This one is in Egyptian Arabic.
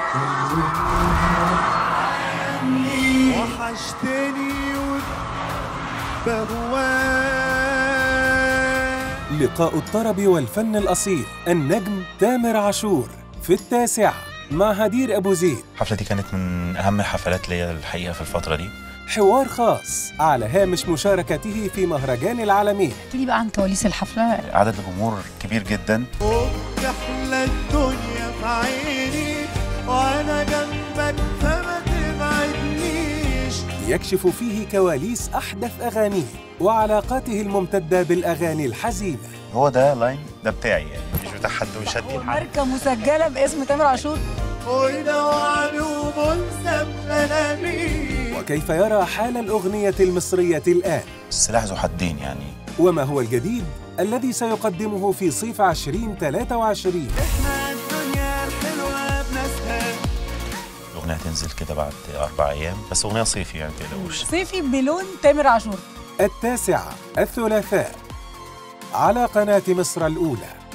وحشتني بهواك لقاء الطرب والفن الأصيل النجم تامر عاشور في التاسعة مع هدير أبو زيد الحفلة دي كانت من أهم الحفلات ليا الحقيقة في الفترة دي حوار خاص على هامش مشاركته في مهرجان العالمين احكي لي بقى عن كواليس الحفله عدد الجمهور كبير جدا وبتحلى الدنيا في عيني وانا جنبك فما تبعدنيش يكشف فيه كواليس أحدث أغانيه وعلاقاته الممتدة بالأغاني الحزينة هو ده لاين ده بتاعي يعني مش بتاع حد وشدي لحد ماركه مسجله باسم تامر عاشور ونوعني ومنسى بملاميك وكيف يرى حال الأغنية المصرية الآن السلاح ذو حدين يعني وما هو الجديد الذي سيقدمه في صيف 2023 احنا الدنيا الحلوة بناسها الأغنية هتنزل كده بعد أربع أيام بس أغنية صيفي يعني متقلقوش صيفي بلون تامر عاشور التاسعة الثلاثاء على قناة مصر الأولى